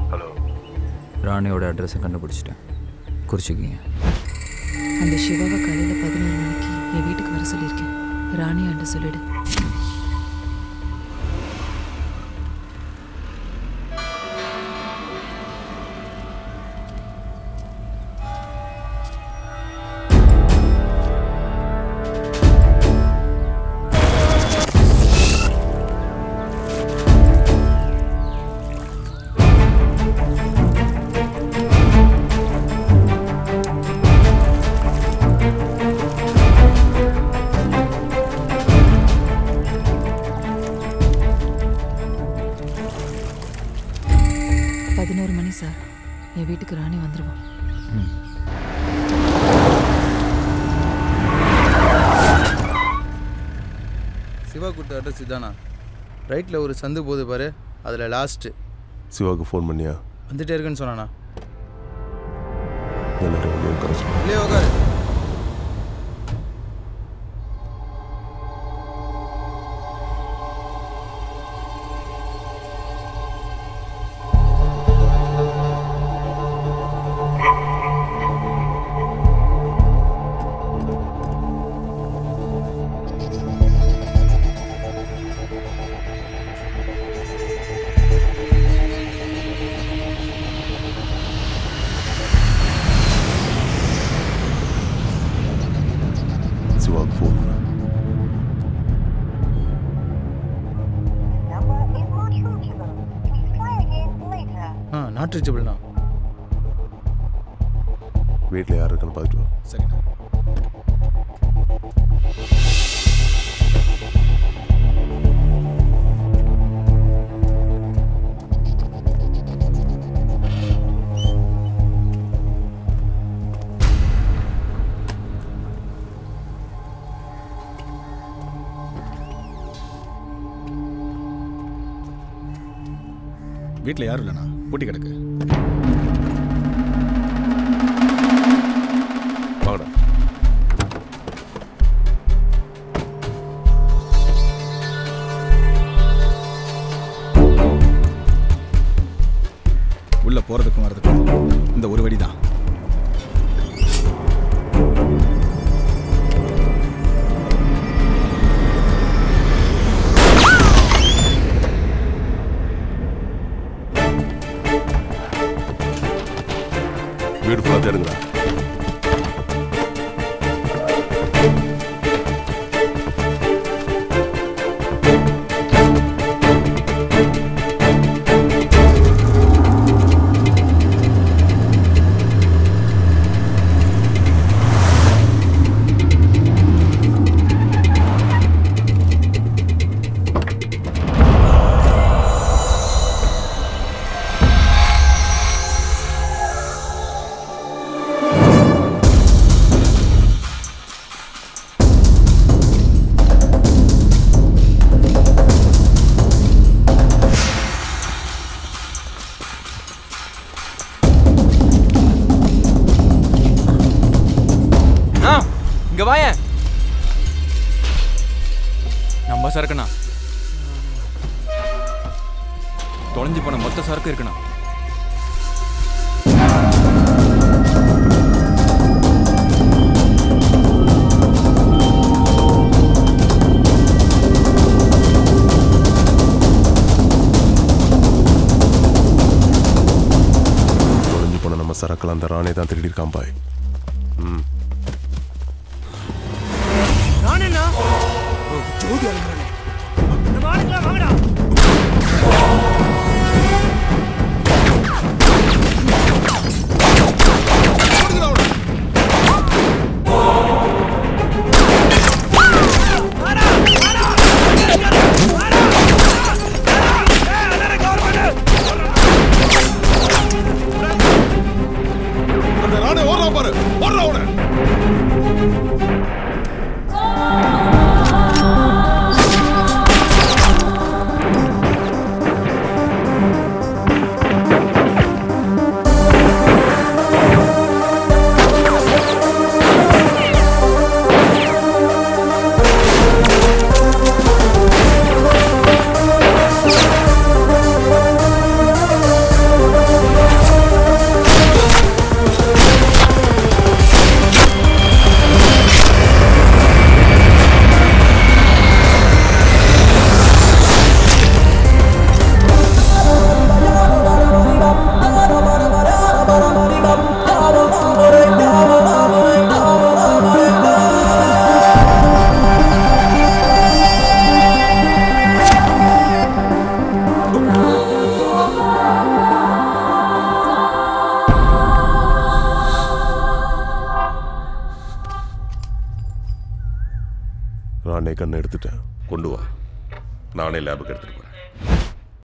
Hello ராணியோட அட்ரஸை கண்டுபிடிச்சிட்டேன் குறிச்சிக்கிங்க அந்த சிவாவை காலையில் பதினோரு மணிக்கு என் வீட்டுக்கு வர சொல்லியிருக்கேன் ராணி ஆண்டு சொல்லிடு பதினோரு மணி சார் என் வீட்டுக்கு ராணி வந்துருவான் சிவா கொடுத்த அட்ரஸ் இதானா ரைட்டில் ஒரு சந்து போகுது பாரு அதில் லாஸ்ட்டு சிவாவுக்கு ஃபோன் பண்ணியா வந்துட்டே இருக்குன்னு சொன்னானா எல்லாரும் வெளியே உட்கார சொல்லு. இல்லையே உட்காரு சிவாவுக்கு ஃபோன் பண்ணு number is not reachable. Please try again later. ஆ நாட் ரீச்சபிள்ண்ணா வீட்டில் யார் இருக்கான்னு பார்த்துட்டு வா சரிண்ணா வீட்டில் யாரும் இல்லைண்ணா பூட்டி கிடக்கு வாங்கடா உள்ளே போகிறதுக்கும் வரதுக்கும் இந்த ஒரு வழி தான் வீடு ஃபுல்லாக தேடுங்கடா ஆ இங்க வாயேன் நம்ம சரக்குண்ணா தொலைஞ்சு போன மொத்த சரக்கு இருக்குண்ணா தொலைஞ்சு போன நம்ம சரக்கெல்லாம் அந்த ராணே தான் திருடி இருக்கான் பாய் ம் அந்த ராணே ஓடுறான் பாரு ஓடுறா அவனை கண்ணை எடுத்துட்டேன் கொண்டு வா நானே லேபுக்கு எடுத்துட்டு போறேன்